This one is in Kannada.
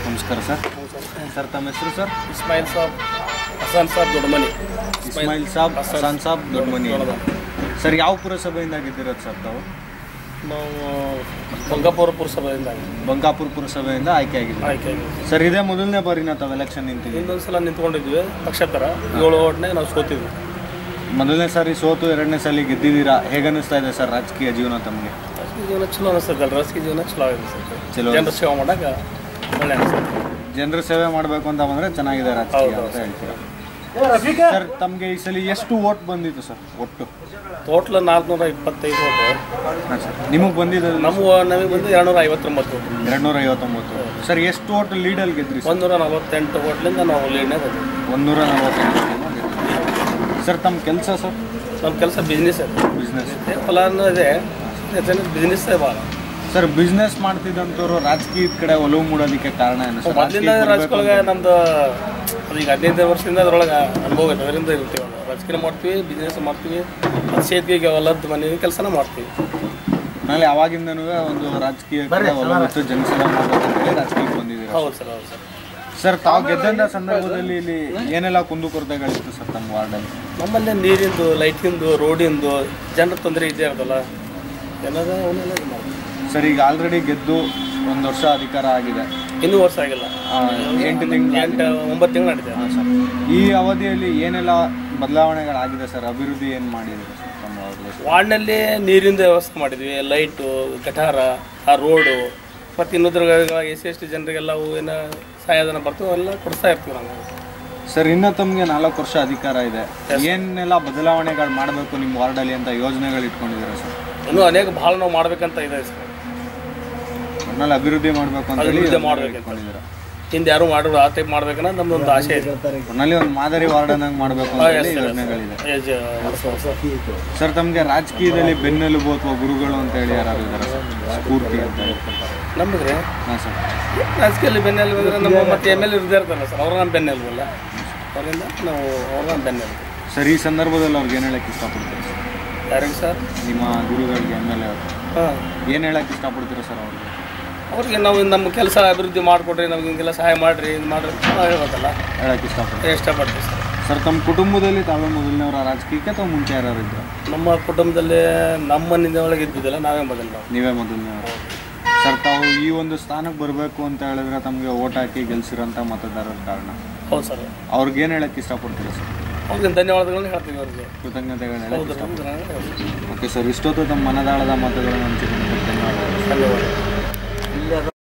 ನಮಸ್ಕಾರ ಸರ್ ಸರ್ ತಮ್ಮ ಹೆಸರು sir Ismail Saab Hasan Saab Doddamani Ismail Saab Hasan Saab Doddamani sir ಯಾವ ಪುರಸಭೆಯಿಂದ ಗೆದ್ದಿರೋದು ಸರ್ ತಾವು ನಾವು ಬಂಗಾಪುರ ಪುರಸಭೆಯಿಂದ ಬಂಕಾಪುರ ಪುರಸಭೆಯಿಂದ ಆಯ್ಕೆ ಆಗಿದ್ದೀವಿ ಆಯ್ಕೆ ಆಗಿದ್ವಿ ಸರ್ ಇದೇ ಮೊದಲನೇ ಬಾರಿ ನಾವು ತಾವು ಎಲೆಕ್ಷನ್ ನಿಂತಿದ್ದೀವಿ ಇನ್ನೊಂದು ಸಲ ನಿಂತ್ಕೊಂಡಿದ್ವಿ ಪಕ್ಷೇತರ ಏಳು ಓಟ್ನಾಗ ನಾವು ಸೋತಿದ್ವಿ ಮೊದಲನೇ ಸಾರಿ ಸೋತು ಎರಡನೇ ಸಾರಿ ಗೆದ್ದಿದ್ದೀರಾ ಹೇಗೆ ಅನ್ನಿಸ್ತಾ ಇದೆ ಸರ್ ರಾಜಕೀಯ ಜೀವನ ತಮಗೆ ರಾಜಕೀಯ ಜೀವನ ಚಲೋ ಅನಿಸ್ತದಲ್ಲ ರಾಜಕೀಯ ಜೀವನ ಚಲೋ ಆಗಿದೆ ಸರ್ ಚಲೋ ಜನರ ಸೇವೆ ಮಾಡಾಕ ಒಳ್ಳೆ ಅನಿಸ್ತದೆ ಜನರ ಸೇವೆ ಮಾಡಬೇಕು ಅಂತ ಬಂದರೆ ಚೆನ್ನಾಗಿದೆ ರಾಜಕೀಯ ಹೌದು, ಅಂತ ಹೇಳ್ತೀರಾ ಸರ್ ತಮಗೆ ಈ ಸಲ ಎಷ್ಟು ಓಟ್ ಬಂದಿತ್ತು ಸರ್ ಒಟ್ಟು ಟೋಟ್ಲ್ ನಾಲ್ಕುನೂರ ಇಪ್ಪತ್ತೈದು ಓಟು ಹಾಂ ಸರ್ ನಿಮಗೆ ಬಂದಿದ್ದು ನಮ್ಮ ನಮಗೆ ಬಂದು ಎರಡುನೂರ ಐವತ್ತೊಂಬತ್ತು ಓಟು ಎರಡುನೂರ ಐವತ್ತೊಂಬತ್ತು ಸರ್ ಎಷ್ಟು ಓಟ್ ಲೀಡಲ್ಲಿ ಗೆದ್ರಿ ಸರ್ ಒಂದೂರ ನಲವತ್ತೆಂಟು ಓಟ್ಲಿಂದ ನಾವು ಲೀಡ್ನಾಗ ಬಂದ್ವಿ ಒಂದೂರ ನಲವತ್ತೈದು ಸರ್ ತಮ್ಮ ಕೆಲಸ ಸರ್ ನಮ್ಮ ಕೆಲಸ ಬಿಸ್ನೆಸ್ ಇದೆ ಬಿಸ್ನೆಸ್ ಫಲಾನು ಇದೆ ಬಿಸ್ನೆಸ್ ಭಾಳ ಸರ್ ಬಿಸ್ನೆಸ್ ಮಾಡ್ತಿದ್ದಂಥವ್ರು ರಾಜಕೀಯದ ಕಡೆ ಒಲವು ಮೂಡೋದಕ್ಕೆ ಕಾರಣ ಏನು ಸರ್ ಮೊದಲಿಂದ ರಾಜಕೀಯೊಳಗೆ ನಮ್ದು ಅದು ಈಗ ಹದಿನೈದು ವರ್ಷದಿಂದ ಅದ್ರೊಳಗೆ ಅನುಭವ ಇದೆ ಅದರಿಂದ ಇರ್ತೀವಿ ನಾವು. ರಾಜಕೀಯ ಮಾಡ್ತೀವಿ ಬಿಸ್ನೆಸ್ ಮಾಡ್ತೀವಿ ಮತ್ತು ಸೇತುವೆಗೆ ಹೊಲದ ಮನೆ ಕೆಲಸನ ಮಾಡ್ತೀವಿ ಆಮೇಲೆ ಅವಾಗಿಂದನೂ ಒಂದು ರಾಜಕೀಯ ಕಡೆ ಒಲವು ಇತ್ತು ಜನಸೇವೆ ಮಾಡಬೇಕಂತೇಳಿ ರಾಜಕೀಯಕ್ಕೆ ಬಂದಿದ್ದೀರಾ ಹೌದು ಸರ್ ಹೌದು ಸರ್ ಸರ್ ತಾವು ಗೆದ್ದಂಥ ಸಂದರ್ಭದಲ್ಲಿ ಇಲ್ಲಿ ಏನೆಲ್ಲ ಕುಂದುಕೊರತೆಗಳಿತ್ತು ಸರ್ ತಮ್ಮ ವಾರ್ಡಲ್ಲಿ ನಮ್ಮಲ್ಲಿ ನೀರಿಂದು ಲೈಟಿಂದು ರೋಡಿಂದು ಜನರ ತೊಂದರೆ ಇದ್ದೇ ಇರೋದಲ್ಲ ಏನದ ಅವನ್ನೆಲ್ಲ ಇದು ಮಾಡ್ತೀವಿ ಸರ್ ಈಗ ಆಲ್ರೆಡಿ ಗೆದ್ದು ಒಂದು ವರ್ಷ ಅಧಿಕಾರ ಆಗಿದೆ ಇನ್ನೂ ವರ್ಷ ಆಗಿಲ್ಲ ಆ, ಎಂಟು ತಿಂಗಳು ಎಂಟು ಒಂಬತ್ತು ತಿಂಗಳು ನಡೀತದೆ ಹಾಂ ಸರ್ ಈ ಅವಧಿಯಲ್ಲಿ ಏನೆಲ್ಲ ಬದಲಾವಣೆಗಳಾಗಿದೆ ಸರ್ ಅಭಿವೃದ್ಧಿ ಏನು ಮಾಡಿದ್ದೀರಿ ಸರ್ ತಮ್ಮ ವಾರ್ಡ್ನಲ್ಲಿ? ವಾರ್ಡ್ನಲ್ಲಿ ನೀರಿಂದ ವ್ಯವಸ್ಥೆ ಮಾಡಿದ್ವಿ ಲೈಟು ಗಟಾರ ಆ ರೋಡು ಮತ್ತು ಇನ್ನೊಂದ್ರ ಎಸ್ ಸಿ ಎಸ್ ಟಿ ಜನರಿಗೆಲ್ಲ ಹೂವಿನ ಸಹಾಯಧನ ಬರ್ತವೆ ಎಲ್ಲ ಕೊಡಿಸ್ತಾ ಇರ್ತೀವಿ ನಾವು ಸರ್ ಇನ್ನು ತಮಗೆ ನಾಲ್ಕು ವರ್ಷ ಅಧಿಕಾರ ಇದೆ ಏನೆಲ್ಲ ಬದಲಾವಣೆಗಳು ಮಾಡಬೇಕು ನಿಮ್ಮ ವಾರ್ಡಲ್ಲಿ ಅಂತ ಯೋಜನೆಗಳು ಇಟ್ಕೊಂಡಿದ್ದೀರಾ ಸರ್ ಇನ್ನೂ ಅನೇಕ ಭಾಳ ನಾವು ಮಾಡ್ಬೇಕಂತ ಇದೆ ಸರ್ ಒಟ್ನಲ್ಲಿ ಅಭಿವೃದ್ಧಿ ಮಾಡಬೇಕು ಅಂತ ಹೇಳಿ ಅಭಿವೃದ್ಧಿ ಯೋಜನೆಗಳು ಮಾಡ್ಬೇಕಂತ. ಇಟ್ಕೊಂಡಿದ್ದೀರಾ ಹಿಂದೆ ಯಾರು ಮಾಡೋರು ಆ ಟೈಪ್ ಮಾಡ್ಬೇಕನ್ನ ನಮ್ದೊಂದು ಆಸೆ ಇದೆ ಒಟ್ನಲ್ಲಿ ಒಂದು ಮಾದರಿ ವಾರ್ಡನ್ನಾಗಿ ಮಾಡಬೇಕು ಅಂತ ಹೇಳಿ ಯೋಜನೆಗಳಿದೆ ಏಜ್ ವರ್ಷ ವರ್ಷ ಸರ್ ತಮಗೆ ರಾಜಕೀಯದಲ್ಲಿ ಬೆನ್ನೆಲುಬು ಅಥವಾ ಗುರುಗಳು ಅಂತ ಹೇಳಿ ಯಾರು ಇದ್ದಾರೆ ಸರ್ ಸ್ಫೂರ್ತಿ ಅಂತ ಹೇಳಿ ನಮಗೆ ಹಾಂ ಸರ್ ರಾಜಕೀಯದಲ್ಲಿ ಬೆನ್ನೆಲುಬು ಅಂದ್ರೆ ನಮ್ಮ ಮತ್ತೆ ಎಮ್ ಎಲ್ ಇರ್ದೇ ಇರ್ತಾರಲ್ಲ ಸರ್ ಅವ್ರ ನಮ್ಮ ಬೆನ್ನೆಲುಬು ಅಲ್ಲ ಅವರಿಂದ ನಾವು ಅವ್ರ ನಮ್ಮ ಬೆನ್ನೆಲುಬು ಸರ್ ಈ ಸಂದರ್ಭದಲ್ಲಿ ಅವ್ರಿಗೆ ಏನು ಹೇಳಕ್ಕೆ ಇಷ್ಟಪಡ್ತೀರಾ ಸರ್ ಯಾರಿಗೆ ಸರ್ ನಿಮ್ಮ ಗುರುಗಳಿಗೆ ಎಮ್ ಎಲ್ ಎ ಹಾಂ ಏನು ಹೇಳಕ್ಕೆ ಇಷ್ಟಪಡ್ತೀರಾ ಸರ್ ಅವ್ರಿಗೆ ಅವ್ರಿಗೆ ನಾವು ನಮ್ಮ ಕೆಲಸ ಅಭಿವೃದ್ಧಿ ಮಾಡಿಕೊಡ್ರಿ ನಮ್ಗೆ ಹಿಂಗೆಲ್ಲ ಸಹಾಯ ಮಾಡಿರಿ ಇದು ಮಾಡ್ರಿ ಅಂತ ನಾವು ಹೇಳ್ಬೇಕಲ್ಲ ಹೇಳಕ್ಕೆ ಇಷ್ಟಪಡ್ತೀರಾ ಇಷ್ಟಪಡ್ತೀವಿ ಸರ್ ಸರ್ ತಮ್ಮ ಕುಟುಂಬದಲ್ಲಿ ತಾವೇ ಮೊದಲನೇವರ ರಾಜಕೀಯಕ್ಕೆ ಅಥವಾ ಮುಂಚೆ ಯಾರು ಇದ್ರು ನಮ್ಮ ಕುಟುಂಬದಲ್ಲಿ ನಮ್ಮ ಮನೆಯಿಂದ ಒಳಗೆ ಇದ್ದಿದ್ದಿಲ್ಲ ನಾವೇ ಮೊದಲು ನಾವು ನೀವೇ ಮೊದಲನೇವರು ಸರ್ ತಾವು ಈ ಒಂದು ಸ್ಥಾನಕ್ಕೆ ಬರಬೇಕು ಅಂತ ಹೇಳಿದ್ರೆ ತಮಗೆ ಓಟ್ ಹಾಕಿ ಗೆಲ್ಸಿರೋಂಥ ಮತದಾರರ ಕಾರಣ ಹೌದು ಸರ್ ಅವ್ರಿಗೆ ಏನು ಹೇಳಕ್ಕೆ ಇಷ್ಟಪಡ್ತೀರಾ ಸರ್ ಅವ್ರಿಗೆ ಧನ್ಯವಾದಗಳನ್ನ ಹೇಳ್ತೀವಿ ಅವ್ರಿಗೆ ಕೃತಜ್ಞತೆಗಳನ್ನ ಹೌದು ನಮ್ಗೆ ಓಕೆ ಸರ್ ಇಷ್ಟೊತ್ತು ತಮ್ಮ ಮನದಾಳದ ಮತಗಳನ್ನು ಹಂಚಿಕೊಂಡು ಧನ್ಯವಾದಗಳು ಧನ್ಯವಾದ